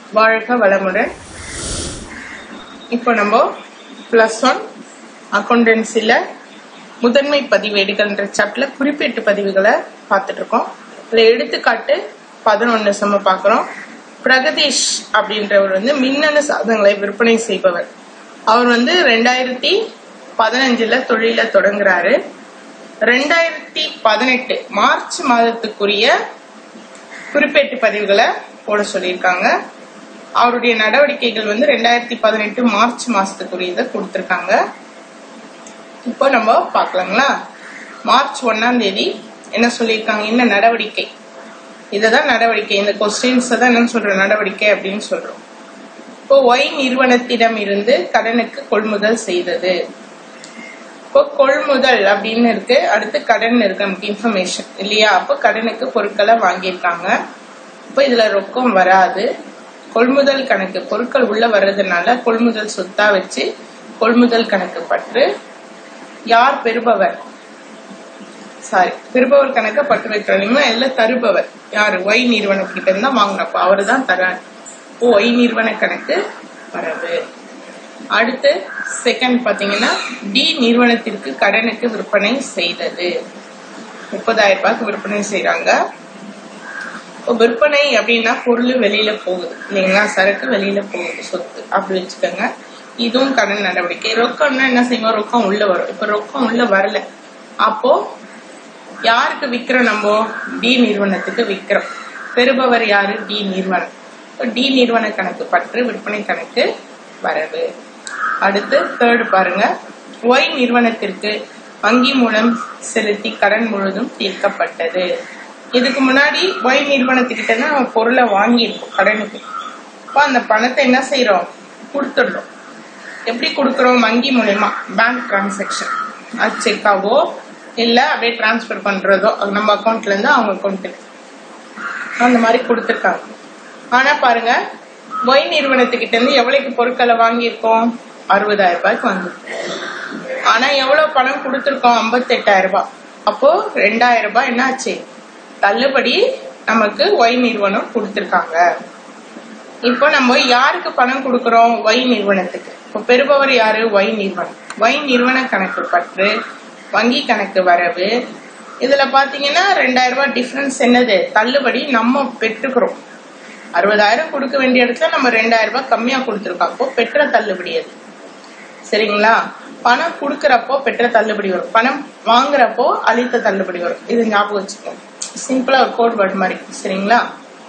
வாழ்க வளமுடன் இப்போ நம்ம ப்ளஸ் ஒன் அக்கௌண்டன்சில முதன்மை பதிவேடுகள்ன்ற சாப்டர்ல குறிப்பீட்டு பதிவுகளை பார்த்துட்டு இருக்கோம் இதுல எடுத்துக்காட்டு பதினொன்னு நம்ம பார்க்குறோம் பிரகதீஷ் அப்படின்றவர் வந்து மின்னணு சாதனங்களை விற்பனை செய்பவர் அவர் வந்து ரெண்டாயிரத்தி பதினஞ்சுல தொழில தொடங்குறாரு ரெண்டாயிரத்தி பதினெட்டு மார்ச் மாதத்துக்குரிய குறிப்பேட்டு பதிவுகளை போட சொல்லியிருக்காங்க அவருடைய நடவடிக்கைகள் வந்து ரெண்டாயிரத்தி பதினெட்டு மார்ச் மாசத்துக்குரியதை கொடுத்துருக்காங்க இப்போ நம்ம பார்க்கலாங்களா மார்ச் ஒன்னாம் தேதி என்ன சொல்லியிருக்காங்க என்ன நடவடிக்கை இதுதான் நடவடிக்கை இந்த கொஸ்டின்ஸ் தான் என்ன சொல்றோம் நடவடிக்கை அப்படின்னு சொல்றோம் இப்போ ஒய் நிறுவனத்திடம் இருந்து கடனுக்கு கொள்முதல் செய்தது இப்போ கொள்முதல் அப்படின்னு இருக்கு அடுத்து கடன் இருக்கு நமக்கு இன்ஃபர்மேஷன் இல்லையா அப்போ கடனுக்கு பொருட்களை வாங்கியிருக்காங்க இப்போ இதுல ரொக்கம் வராது கொள்முதல் கணக்கு பொருட்கள் உள்ள வர்றதுனால கொள்முதல் சொத்தா வச்சு கொள்முதல் கணக்கு பற்று யார் பெறுபவர் சாரி பெறுபவர் கணக்க பட்டு வைக்கிறோம் இல்ல தருபவர் யாரு ஒய் நிறுவனத்திட்ட இருந்தா வாங்கினப்போ அவரு தான் தரார் ஒய் நிறுவன கணக்கு வரவு அடுத்து செகண்ட் பாத்தீங்கன்னா டி நிறுவனத்திற்கு கடனுக்கு விற்பனை செய்தது முப்பதாயிரம் ரூபாய்க்கு விற்பனை செய்யறாங்க இப்போ விற்பனை அப்படின்னா பொருள் வெளியில போகுது இல்லைங்களா சரக்கு வெளியில போகுது சொத்து அப்படி வச்சுக்கோங்க இதுவும் கடன் நடவடிக்கை ரொக்கம்னா என்ன செய்வோம் ரொக்கம் உள்ள வரும் இப்ப ரொக்கம் உள்ள வரல அப்போ யாருக்கு விக்கிறோம் நம்ம டி நிறுவனத்துக்கு விக்கிறோம் பெறுபவர் யாரு டி நிறுவனம் டி நிறுவன கணக்கு பற்று விற்பனை கணக்கு வரவு அடுத்து தேர்டு பாருங்க ஒய் நிறுவனத்திற்கு வங்கி மூலம் செலுத்தி கடன் முழுதும் தீர்க்கப்பட்டது இதுக்கு முன்னாடி ஒய் நிறுவனத்துக்கிட்ட தான் நம்ம பொருளை வாங்கியிருக்கோம் கடனுக்கு இப்போ அந்த பணத்தை என்ன செய்யறோம் கொடுத்துடுறோம் எப்படி கொடுக்குறோம் வங்கி மூலயமா பேங்க் டிரான்சாக்ஷன் அது செக்காவோ இல்ல அப்படியே டிரான்ஸ்ஃபர் பண்றதோ நம்ம அக்கௌண்ட்ல இருந்து அவங்க அக்கௌண்ட்டுக்கு அந்த மாதிரி கொடுத்துருக்காங்க ஆனா பாருங்க ஒய் நிறுவனத்துக்கிட்ட இருந்து எவ்வளவுக்கு பொருட்களை வாங்கியிருக்கோம் அறுபதாயிரம் ரூபாய்க்கு வாங்கியிருக்கோம் ஆனா எவ்வளவு பணம் கொடுத்துருக்கோம் ஐம்பத்தெட்டாயிரம் ரூபாய் அப்போ ரெண்டாயிரம் ரூபாய் என்னாச்சு தள்ளுபடி நமக்கு ஒய் நிறுவனம் கொடுத்துருக்காங்க இப்போ நம்ம யாருக்கு பணம் கொடுக்கறோம் ஒய் நிறுவனத்துக்கு இப்போ பெறுபவர் யாரு ஒய் நிறுவனம் ஒய் நிறுவன கணக்கு பற்று வங்கி கணக்கு வரவு இதுல பாத்தீங்கன்னா ரெண்டாயிரம் ரூபாய் டிஃபரன்ஸ் என்னது தள்ளுபடி நம்ம பெற்றுக்கிறோம் அறுபதாயிரம் கொடுக்க வேண்டிய இடத்துல நம்ம ரெண்டாயிரம் ரூபாய் கம்மியா கொடுத்துருக்கோம் அப்போ பெற்ற தள்ளுபடி அது சரிங்களா பணம் கொடுக்கறப்போ பெற்ற தள்ளுபடி வரும் பணம் வாங்குறப்போ அளித்த தள்ளுபடி வரும் இது ஞாபகம் வச்சுக்கோங்க சிம்பிளா ஒரு கோட் வேர்ட் மாதிரி சரிங்களா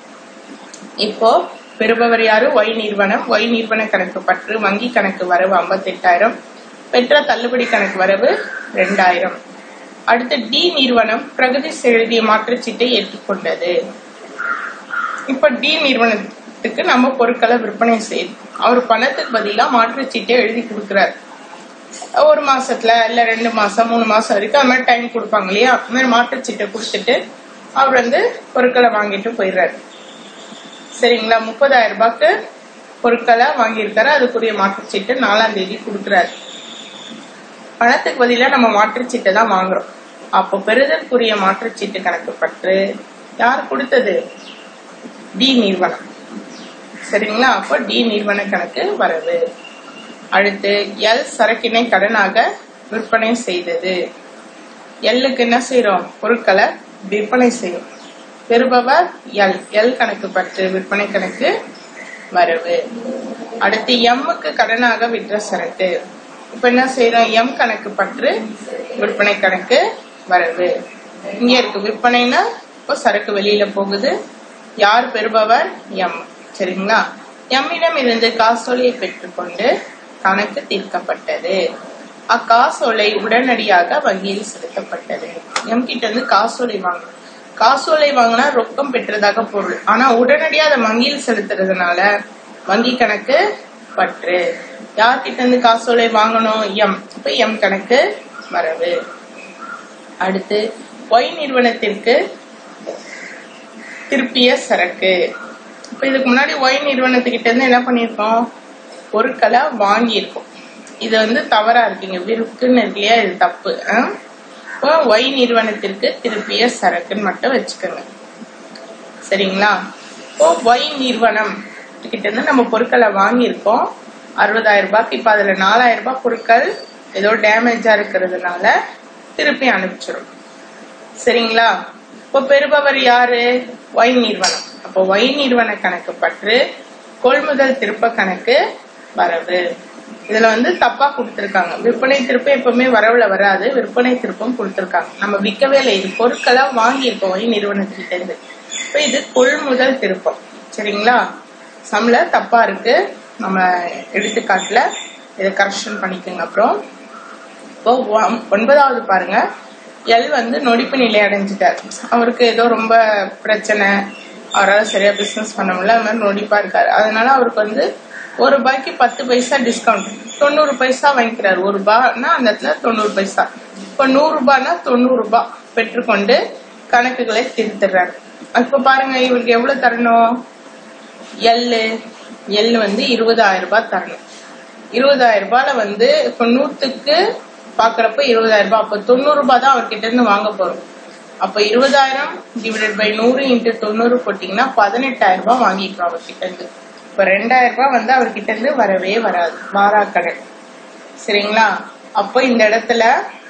இப்போ பெறுபவர் யாரு ஒய் நிறுவனம் ஒய் நிறுவன கணக்கு பற்று வங்கி கணக்கு வரவு ஐம்பத்தெட்டாயிரம் பெற்ற தள்ளுபடி கணக்கு வரவு ரெண்டாயிரம் அடுத்து டி நிறுவனம் பிரகதி எழுதிய மாற்றுச்சீட்டை ஏற்றுக்கொண்டது இப்ப டி நிறுவனத்துக்கு நம்ம பொருட்களை விற்பனை செய்யுது அவர் பணத்துக்கு பதிலா மாற்றுச்சீட்டை எழுதி கொடுக்கிறார் ஒரு மாசத்துல இல்ல ரெண்டு மாசம் மூணு மாசம் வரைக்கும் அது மாதிரி டைம் கொடுப்பாங்க இல்லையா அந்த மாதிரி மாற்றுச்சீட்டை கொடுத்துட்டு அவர் வந்து பொருட்களை வாங்கிட்டு போயிடுறாரு சரிங்களா முப்பதாயிரம் ரூபாய்க்கு பொருட்களை வாங்கியிருக்காரு அதுக்குரிய மாற்றுச்சீட்டு நாலாம் தேதி கொடுக்குறாரு பணத்துக்கு பதிலாக நம்ம மாற்றுச்சீட்டை தான் வாங்குறோம் அப்போ பெறுதற்குரிய மாற்றுச்சீட்டு கணக்கு பற்று யார் கொடுத்தது டி நிறுவனம் சரிங்களா அப்போ டி நிறுவன கணக்கு வரவு அடுத்து எல் சரக்கினை கடனாக விற்பனை செய்தது எல்லுக்கு என்ன செய்யறோம் பொருட்களை விற்பனை செய்யும் பெறுபவர் எல் எல் கணக்கு பற்று விற்பனை கணக்கு வரவு அடுத்து எம்முக்கு கடனாக விற்ற சரக்கு இப்ப என்ன செய்யறோம் எம் கணக்கு பற்று விற்பனை கணக்கு வரவு இங்க இருக்கு விற்பனைனா இப்போ சரக்கு வெளியில போகுது யார் பெறுபவர் எம் சரிங்களா எம்மிடம் இருந்து காசோலையை பெற்றுக்கொண்டு கணக்கு தீர்க்கப்பட்டது அக்காசோலை உடனடியாக வங்கியில் செலுத்தப்பட்டது எம் கிட்ட இருந்து காசோலை வாங்கணும் காசோலை வாங்கினா ரொக்கம் பெற்றதாக பொருள் ஆனா உடனடியா அதை வங்கியில் செலுத்துறதுனால வங்கி கணக்கு பற்று யார்கிட்ட இருந்து காசோலை வாங்கணும் எம் இப்ப எம் கணக்கு வரவு அடுத்து ஒய் நிறுவனத்திற்கு திருப்பிய சரக்கு இப்ப இதுக்கு முன்னாடி ஒய் நிறுவனத்துக்கிட்ட இருந்து என்ன பண்ணிருக்கோம் பொருட்களை வாங்கியிருக்கோம் இது வந்து தவறா இருக்குங்க விருக்குன்னு இருக்கு இல்லையா இது தப்பு இப்போ ஒய் நிறுவனத்திற்கு திருப்பிய சரக்குன்னு மட்டும் வச்சுக்கோங்க சரிங்களா இப்போ ஒய் நிறுவனம் கிட்ட இருந்து நம்ம பொருட்களை வாங்கியிருக்கோம் அறுபதாயிரம் ரூபாய்க்கு இப்ப அதுல நாலாயிரம் ரூபாய் பொருட்கள் ஏதோ டேமேஜா இருக்கிறதுனால திருப்பி அனுப்பிச்சிடும் சரிங்களா இப்போ பெறுபவர் யாரு ஒய் நிறுவனம் அப்போ ஒய் நிறுவன கணக்கு பற்று கொள்முதல் திருப்ப கணக்கு வரவு இதுல வந்து தப்பா கொடுத்திருக்காங்க விற்பனை திருப்பம் எப்பவுமே வரவுல வராது விற்பனை திருப்பம் கொடுத்திருக்காங்க நம்ம விற்கவே இல்லை இது பொருட்களா வாங்கியிருக்கோம் ஒய் நிறுவனத்துக்கிட்ட இருந்து இப்போ இது கொள்முதல் திருப்பம் சரிங்களா சம்ல தப்பா இருக்கு நம்ம எடுத்துக்காட்டுல இதை கரெக்ஷன் பண்ணிக்கோங்க அப்புறம் இப்போ ஒ- ஒன்பதாவது பாருங்க எல் வந்து நொடிப்பு நிலை அடைஞ்சிட்டார் அவருக்கு ஏதோ ரொம்ப பிரச்சனை அவரால் சரியா பிசினஸ் பண்ண முடியல அது மாதிரி நொடிப்பா இருக்காரு அதனால அவருக்கு வந்து ஒரு ரூபாய்க்கு பத்து பைசா டிஸ்கவுண்ட் தொண்ணூறு பைசா வாங்கிக்கிறாரு ஒரு ரூபாய்னா அந்த இடத்துல தொண்ணூறு பைசா இப்போ நூறு ரூபாய்னா தொண்ணூறு ரூபாய் பெற்றுக்கொண்டு கணக்குகளை திருத்துறாரு இப்ப பாருங்க இவருக்கு எவ்வளவு தரணும் எள்ளு எள்ளு வந்து இருபதாயிரம் ரூபாய் தரணும் இருபதாயிரம் ரூபாயில வந்து இப்ப நூத்துக்கு பாக்குறப்ப இருபதாயிரம் ரூபாய் அப்ப தொண்ணூறு ரூபாய் தான் அவர்கிட்ட இருந்து வாங்க போறோம் அப்ப இருபதாயிரம் டிவைடட் பை நூறு இன்ட்டு தொண்ணூறு போட்டீங்கன்னா பதினெட்டாயிரம் ரூபாய் வாங்கிக்கிறோம் அவர்கிட்ட இருந்து இப்ப ரெண்டாயிரம் ரூபாய் வந்து அவர்கிட்ட இருந்து வரவே வராது வாராக்கடன் சரிங்களா அப்போ இந்த இடத்துல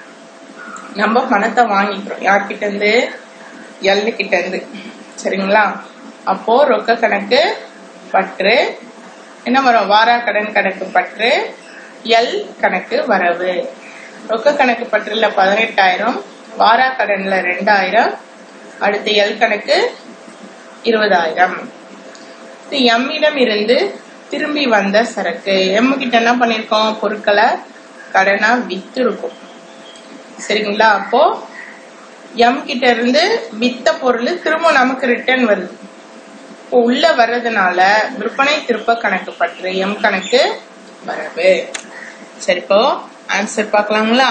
நம்ம பணத்தை வாங்கிக்கிறோம் யார்கிட்ட இருந்து எல்லு கிட்ட இருந்து சரிங்களா அப்போ ரொக்க கணக்கு பற்று என்ன வரும் வாரா கடன் கணக்கு பற்று எல் கணக்கு வரவு ரொக்க கணக்கு பற்றுல பதினெட்டாயிரம் வாரா கடன்ல ரெண்டாயிரம் அடுத்து எல் கணக்கு இருபதாயிரம் இது எம்மிடம் இருந்து திரும்பி வந்த சரக்கு எம் கிட்ட என்ன பண்ணிருக்கோம் பொருட்களை கடனா வித்து இருக்கும் சரிங்களா அப்போ எம் கிட்ட இருந்து வித்த பொருள் திரும்ப நமக்கு ரிட்டர்ன் வருது இப்போ உள்ள வர்றதுனால விற்பனை திருப்ப கணக்கு பற்று எம் கணக்கு வரவு சரி இப்போ ஆன்சர் பார்க்கலாங்களா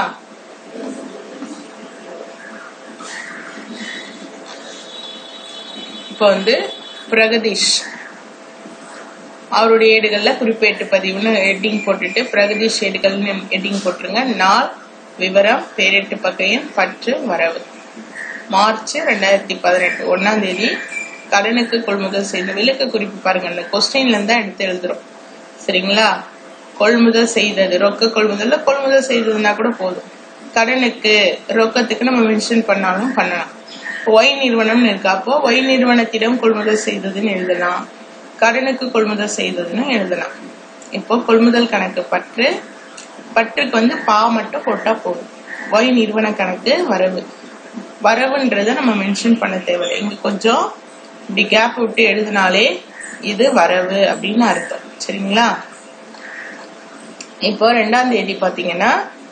இப்போ வந்து பிரகதீஷ் அவருடைய ஏடுகள்ல குறிப்பேட்டு பதிவுன்னு ஹெட்டிங் போட்டுட்டு பிரகதீஷ் ஏடுகள்னு ஹெட்டிங் போட்டுருங்க நாள் விவரம் பேரெட்டு பக்கையும் பற்று வரவு மார்ச் ரெண்டாயிரத்தி பதினெட்டு ஒன்னாம் தேதி கடனுக்கு கொள்முதல் செய்த விளக்க குறிப்பு பாருங்க இந்த கொஸ்டின்ல இருந்து தான் எடுத்து எழுதுறோம் சரிங்களா கொள்முதல் செய்தது ரொக்க கொள்முதல்ல கொள்முதல் செய்ததுன்னா கூட போதும் கடனுக்கு ரொக்கத்துக்கு நம்ம மென்ஷன் பண்ணாலும் பண்ணலாம் ஒய் நிறுவனம்னு இருக்கா அப்போ ஒய் நிறுவனத்திடம் கொள்முதல் செய்ததுன்னு எழுதலாம் கடனுக்கு கொள்முதல் செய்ததுன்னு எழுதலாம் இப்போ கொள்முதல் கணக்கு பற்று பற்றுக்கு வந்து பா மட்டும் போட்டா போதும் ஒய் நிறுவன கணக்கு வரவு வரவுன்றத நம்ம மென்ஷன் பண்ண தேவையில்லை இங்க கொஞ்சம் இப்படி கேப் விட்டு எழுதினாலே இது வரவு அப்படின்னு அர்த்தம் சரிங்களா இப்போ ரெண்டாம் தேதி பாத்தீங்கன்னா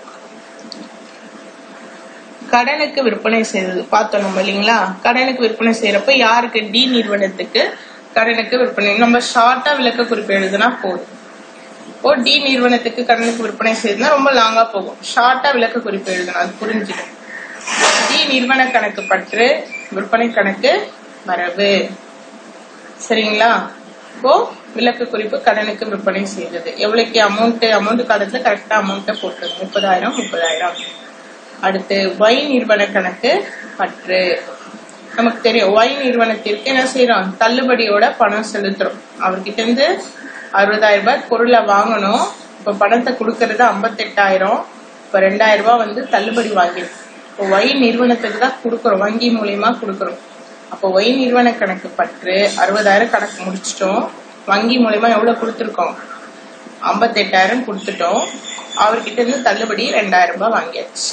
கடனுக்கு விற்பனை செய்தது பார்த்தோம் நம்ம இல்லைங்களா கடனுக்கு விற்பனை செய்யறப்ப யாருக்கு டி நிறுவனத்துக்கு கடனுக்கு விற்பனை நம்ம ஷார்ட்டா விளக்க குறிப்பு எழுதுனா போதும் இப்போ டி நிறுவனத்துக்கு கடனுக்கு விற்பனை செய்ததுன்னா ரொம்ப லாங்கா போகும் ஷார்ட்டா விளக்க குறிப்பு எழுதணும் அது புரிஞ்சுடும் டி நிறுவன கணக்கு பற்று விற்பனை கணக்கு வரவு சரிங்களா இப்போ விளக்க குறிப்பு கடனுக்கு விற்பனை செய்தது எவ்வளவுக்கு அமௌண்ட் அமௌண்ட் காலத்துல கரெக்டா அமௌண்ட்டை போட்டுருங்க முப்பதாயிரம் முப்பதாயிரம் அடுத்து ஒய் நிறுவன கணக்கு பற்று நமக்கு தெரியும் ஒய் நிறுவனத்திற்கு என்ன செய்யறோம் தள்ளுபடியோட பணம் செலுத்துறோம் அவர்கிட்ட இருந்து அறுபதாயிரம் ரூபாய் பொருளை வாங்கணும் இப்ப பணத்தை கொடுக்கறது ஐம்பத்தெட்டாயிரம் இப்ப ரெண்டாயிரம் ரூபாய் வந்து தள்ளுபடி வாங்கிடும் இப்போ ஒய் நிறுவனத்துக்கு தான் கொடுக்குறோம் வங்கி மூலியமா கொடுக்குறோம் அப்போ ஒய் நிறுவன கணக்கு பற்று அறுபதாயிரம் கணக்கு முடிச்சிட்டோம் வங்கி மூலியமா எவ்வளவு கொடுத்துருக்கோம் ஐம்பத்தெட்டாயிரம் கொடுத்துட்டோம் அவர்கிட்ட இருந்து தள்ளுபடி ரெண்டாயிரம் ரூபாய் வாங்கியாச்சு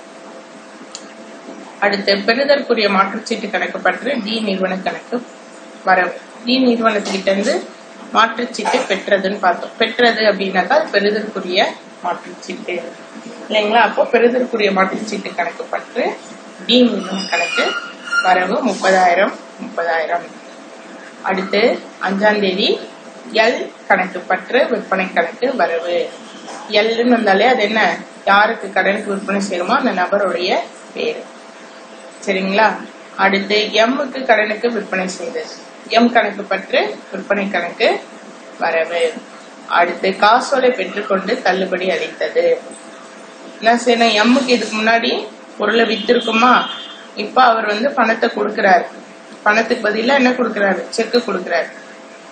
அடுத்து பெறுதற்குரிய மாற்றுச்சீட்டு கணக்கு பற்று டி நிறுவன கணக்கு வரவு டி நிறுவனத்துக்கிட்ட இருந்து மாற்றுச்சீட்டு பெற்றதுன்னு பார்த்தோம் பெற்றது அப்படின்னாக்கா அது பெறுதற்குரிய மாற்றுச்சீட்டு இல்லைங்களா அப்போ பெறுதற்குரிய மாற்றுச்சீட்டு கணக்கு பற்று டி நிறுவன கணக்கு வரவு முப்பதாயிரம் முப்பதாயிரம் அடுத்து அஞ்சாம் தேதி எல் கணக்கு பற்று விற்பனை கணக்கு வரவு எல்னு வந்தாலே அது என்ன யாருக்கு கடனுக்கு விற்பனை செய்யணுமோ அந்த நபருடைய பேரு சரிங்களா அடுத்து எம்முக்கு கடனுக்கு விற்பனை செய்தது எம் கணக்கு பற்று விற்பனை கணக்கு வரவு அடுத்து காசோலை பெற்றுக்கொண்டு தள்ளுபடி அளித்தது என்ன செய்யணும் எம்முக்கு இதுக்கு முன்னாடி பொருளை வித்திருக்குமா இப்ப அவர் வந்து பணத்தை கொடுக்கிறாரு பணத்துக்கு பதிலா என்ன கொடுக்கிறாரு செக்கு கொடுக்கிறாரு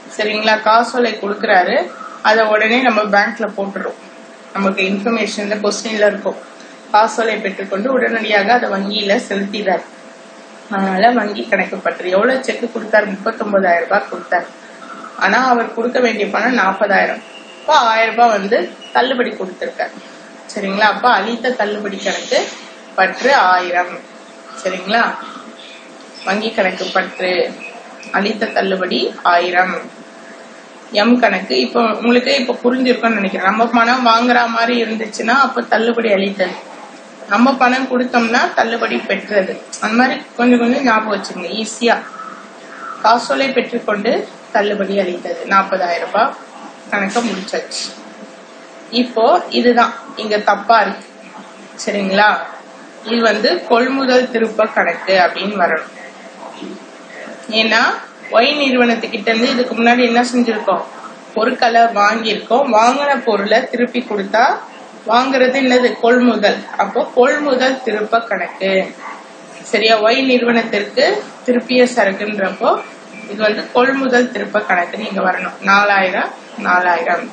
சரிங்களா காசோலை கொடுக்குறாரு அதை உடனே நம்ம பேங்க்ல போட்டுரும் நமக்கு இன்ஃபர்மேஷன்ல கொஸ்டின்ல இருக்கும் காசோலை பெற்றுக்கொண்டு உடனடியாக அதை வங்கியில செலுத்திடுறாரு அதனால வங்கி கணக்கு பற்று எவ்வளவு செக் கொடுத்தாரு முப்பத்தொன்பதாயிரம் ரூபாய் கொடுத்தாரு ஆனா அவர் கொடுக்க வேண்டிய பணம் நாற்பதாயிரம் இப்போ ஆயிரம் ரூபாய் வந்து தள்ளுபடி கொடுத்துருக்காரு சரிங்களா அப்ப அளித்த தள்ளுபடி கணக்கு பற்று ஆயிரம் சரிங்களா வங்கி கணக்கு பற்று அளித்த தள்ளுபடி ஆயிரம் எம் கணக்கு இப்போ உங்களுக்கு இப்போ புரிஞ்சிருக்கும்னு நினைக்கிறேன் நம்ம பணம் வாங்குற மாதிரி இருந்துச்சுன்னா அப்ப தள்ளுபடி அளித்தது நம்ம பணம் கொடுத்தோம்னா தள்ளுபடி பெற்றது அந்த மாதிரி கொஞ்சம் கொஞ்சம் ஞாபகம் வச்சுங்க ஈஸியா காசோலை பெற்றுக்கொண்டு தள்ளுபடி அளித்தது நாற்பதாயிரம் ரூபாய் கணக்க முடிச்சாச்சு இப்போ இதுதான் இங்க தப்பா இருக்கு சரிங்களா இது வந்து கொள்முதல் திருப்ப கணக்கு அப்படின்னு வரணும் ஏன்னா ஒய் நிறுவனத்துக்கிட்ட இருந்து இதுக்கு முன்னாடி என்ன செஞ்சிருக்கோம் பொருட்களை வாங்கியிருக்கோம் வாங்கின பொருளை திருப்பி கொடுத்தா வாங்குறது என்னது கொள்முதல் அப்போ கொள்முதல் திருப்ப கணக்கு சரியா ஒய் நிறுவனத்திற்கு திருப்பிய சரக்குன்றப்போ இது வந்து கொள்முதல் திருப்ப கணக்கு நீங்க வரணும் நாலாயிரம் நாலாயிரம்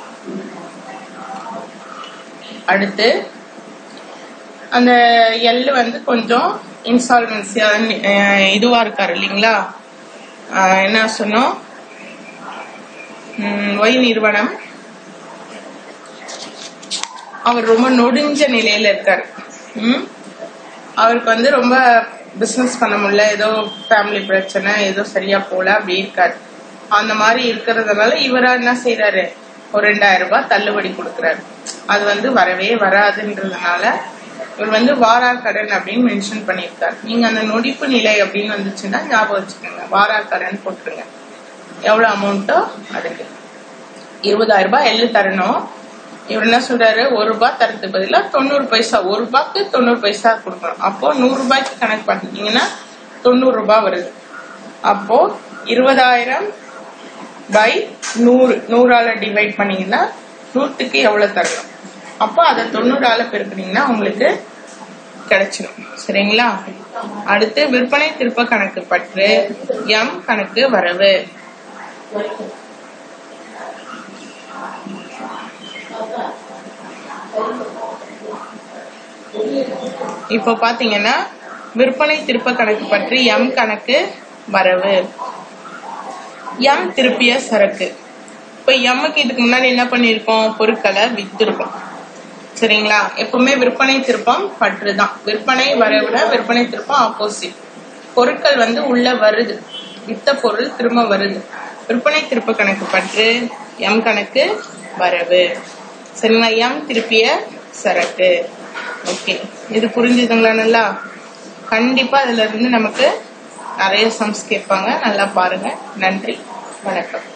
அடுத்து அந்த எள்ளு வந்து கொஞ்சம் இன்சால்வன்சியா இதுவா இருக்காரு இல்லைங்களா ஆஹ் என்ன சொன்னோம் உம், ஒய் நிறுவனம் அவர் ரொம்ப நொடிஞ்ச நிலையில இருக்காரு ம்? அவருக்கு வந்து ரொம்ப பிசினஸ் பண்ண முடியல ஏதோ ஃபேமிலி பிரச்சனை ஏதோ சரியா போல அப்படி இருக்காரு அந்த மாதிரி இருக்கிறதுனால இவரா என்ன செய்யறாரு ஒரு ரெண்டாயிரம் ரூபாய் தள்ளுபடி கொடுக்கறாரு அது வந்து வரவே வராதுன்றதுனால இவர் வந்து வாரா கடன் அப்படின்னு மென்ஷன் பண்ணியிருக்காரு நீங்க அந்த நொடிப்பு நிலை அப்படின்னு வந்துச்சுன்னா ஞாபகம் வச்சுக்கோங்க வாரா கடன் போட்டுருங்க எவ்வளவு அமௌண்ட்டோ அதுக்கு இருபதாயிரம் ரூபாய் எள்ளு தரணும் இவர் என்ன சொல்றாரு ஒரு ரூபாய் தரதுக்கு பதிலா தொண்ணூறு பைசா ஒரு ரூபாய்க்கு தொண்ணூறு பைசா கொடுக்கணும் அப்போ நூறு ரூபாய்க்கு கணக்கு பார்த்துட்டீங்கன்னா தொண்ணூறு ரூபாய் வருது அப்போ இருபதாயிரம் பை நூறு நூறால டிவைட் பண்ணீங்கன்னா நூற்றுக்கு எவ்வளவு தரணும் அப்போ அதை தொண்ணூறால பெருக்குனீங்கன்னா உங்களுக்கு கிடைச்சிடும் சரிங்களா அடுத்து விற்பனை திருப்ப கணக்கு பற்று எம் கணக்கு வரவு இப்போ பாத்தீங்கன்னா விற்பனை திருப்ப கணக்கு பற்றி எம் கணக்கு வரவு எம் திருப்பிய சரக்கு இப்போ எம்முக்கு இதுக்கு முன்னாடி என்ன பண்ணியிருக்கோம் பொருட்களை வித்திருக்கோம் சரிங்களா எப்பவுமே விற்பனை திருப்பம் பற்று தான் விற்பனை வரவுல விற்பனை திருப்பம் ஆப்போசிட் பொருட்கள் வந்து உள்ள வருது வித்த பொருள் திரும்ப வருது விற்பனை திருப்ப கணக்கு பற்று எம் கணக்கு வரவு சரிங்களா எம் திருப்பிய சரக்கு ஓகே இது புரிஞ்சுதுங்களா நல்லா கண்டிப்பா இதுல இருந்து நமக்கு நிறைய சம்ஸ் கேட்பாங்க நல்லா பாருங்க நன்றி வணக்கம்